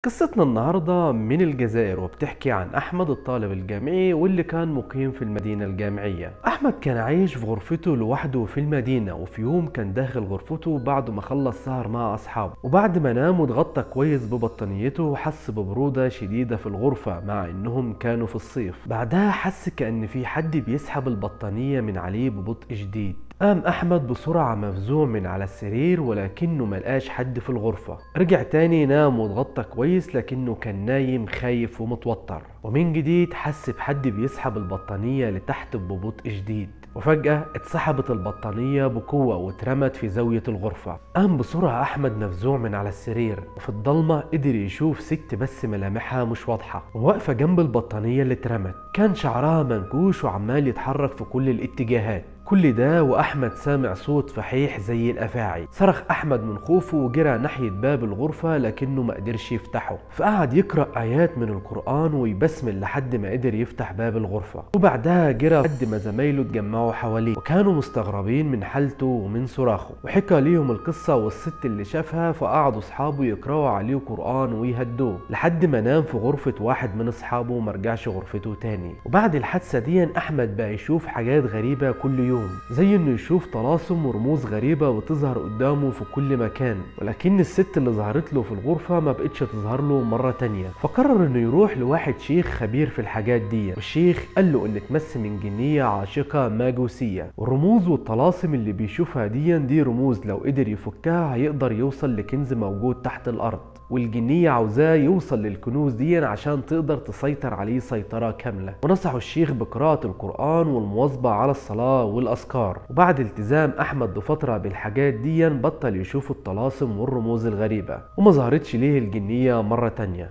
قصتنا النهاردة من الجزائر وبتحكي عن أحمد الطالب الجامعي واللي كان مقيم في المدينة الجامعية أحمد كان عايش في غرفته لوحده في المدينة وفي يوم كان داخل غرفته بعد ما خلص سهر مع أصحابه وبعد ما نام واتغطى كويس ببطانيته حس ببرودة شديدة في الغرفة مع إنهم كانوا في الصيف بعدها حس كأن في حد بيسحب البطانية من عليه ببطء شديد قام أحمد بسرعة مفزوع من على السرير ولكنه ملقاش حد في الغرفة رجع تاني نام واتغطى كويس لكنه كان نايم خايف ومتوتر ومن جديد حس بحد بيسحب البطانية لتحت ببطء شديد وفجأة اتسحبت البطانية بقوة واترمت في زاوية الغرفة قام بسرعة أحمد مفزوع من على السرير وفي الضلمة قدر يشوف ست بس ملامحها مش واضحة وواقفة جنب البطانية اللي اترمت كان شعرها منكوش وعمال يتحرك في كل الاتجاهات كل ده واحمد سامع صوت فحيح زي الافاعي صرخ احمد من خوفه وجرى ناحيه باب الغرفه لكنه ما قدرش يفتحه فقعد يقرا ايات من القران ويبسمل لحد ما قدر يفتح باب الغرفه وبعدها جرى لحد ما زمايله اتجمعوا حواليه وكانوا مستغربين من حالته ومن صراخه وحكى ليهم القصه والست اللي شافها فقعدوا اصحابه يقراوا عليه قران ويهدوه لحد ما نام في غرفه واحد من اصحابه وما رجعش غرفته تاني وبعد الحادثه دي احمد بقى يشوف حاجات غريبه كل يوم زي انه يشوف طلاسم ورموز غريبة بتظهر قدامه في كل مكان ولكن الست اللي ظهرت له في الغرفة ما بقتش تظهر له مرة تانية فقرر انه يروح لواحد شيخ خبير في الحاجات دي والشيخ قال له ان تمس من جنية عاشقة ماجوسية والرموز والطلاسم اللي بيشوفها دي دي رموز لو قدر يفكها هيقدر يوصل لكنز موجود تحت الارض والجنية عاوزاه يوصل للكنوز دي عشان تقدر تسيطر عليه سيطرة كاملة ونصحوا الشيخ بقراءة القرآن والمواظبة على الصلاة والأذكار وبعد التزام أحمد بفترة بالحاجات دي بطل يشوف الطلاسم والرموز الغريبة وما ظهرتش ليه الجنية مرة تانية